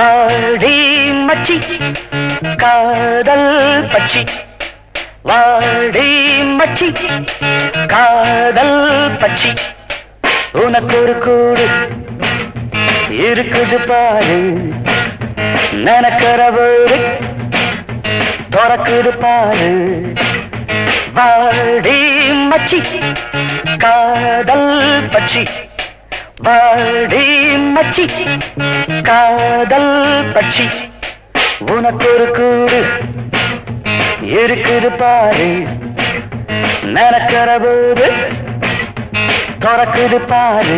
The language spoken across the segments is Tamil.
வாடி மச்சி காதல் பச்சி வாடி மச்சி காதல் பச்சி உனக்கு ஒரு கூடு இருக்குது பாரு நினைக்கிற வீடு திறக்குது பாரு வாடி மச்சி காதல் பச்சி வாடி மச்சி காதல் பச்சி உனக்கு ஒரு கூடு இருக்குது பாரு நினைக்கிற போது திறக்குது பாரு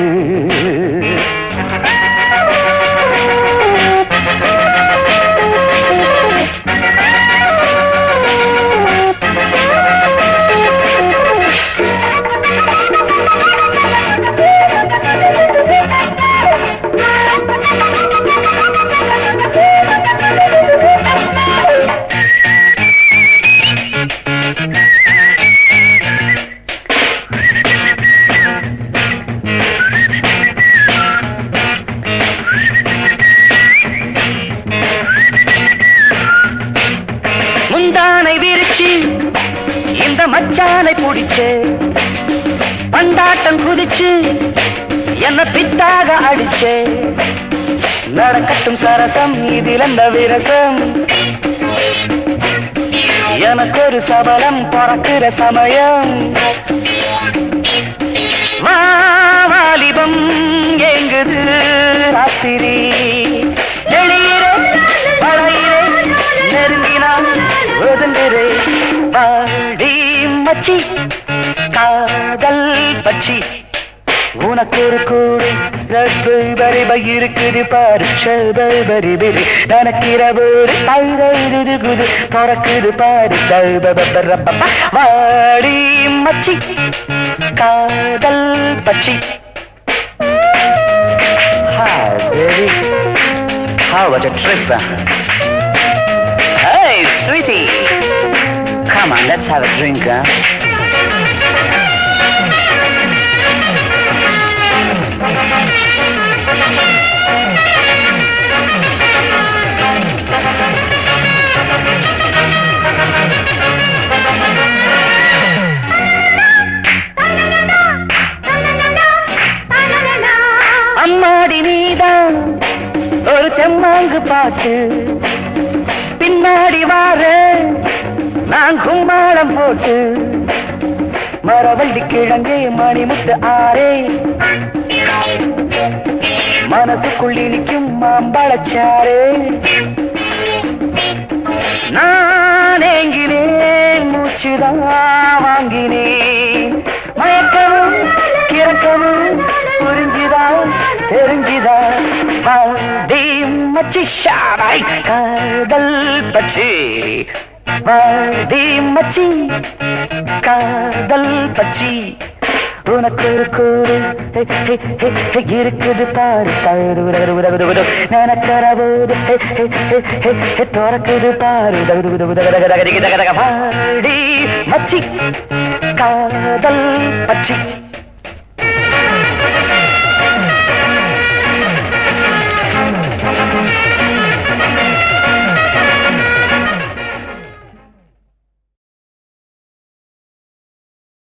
முந்தானை விரிச்சு இந்த மச்சானை பிடிச்சு பந்தாட்டம் குதிச்சு என்ன பித்தாக அடிச்சே நடக்கட்டும் சரசம் இதில் அந்த விரசம் எனக்கு ஒரு சபலம் பிறக்கிற சமயம் வா, வாலிபம் எங்குது ராத்திரி வெளியிலே பழையிலே நெருங்கினால் ஒதுங்குறே வாடி மச்சி காதல் பச்சி உனக்கு ஒரு கூடு ரப்பு பரிபை இருக்குது பாரு பரி பெரி நனக்கிற ஒரு தைரது குது திறக்குது பாரு சௌபரப்பா வாடி மச்சி காதல் பச்சி Hi, baby. How was the trip? Hey, sweetie. Come on, let's have a drink, huh? அம்மாடி நீதான் ஒரு தெம்மாங்கு பாட்டு பின்னாடி வார நான் கும்பாளம் போட்டு மரவள்ளி கிழங்கே மணிமுத்து ஆரே மனசுக்குள்ளி நிற்கும் மாம்பழச்சாரே நான் ஏங்கினேன் மூச்சுதான் வாங்கினேன் மயக்கவும் கிறக்கவும் புரிஞ்சுதா தெரிஞ்சுதா வாடி மச்சி ஷாராய் காதல் பச்சி வாடி மச்சி காதல் பச்சி உனக்கு ஒரு கூறு ஹே, ஹே, ஹே, ஹே, இருக்குது பாரு தரு உதவு உதவு உதவு நினைக்கிற போது ஹே, ஹே, ஹே, ஹே, ஹே, திறக்குது பாரு உதவு உதவு உதவு உதவு உதவு உதவு பாடி மச்சி காதல் பச்சி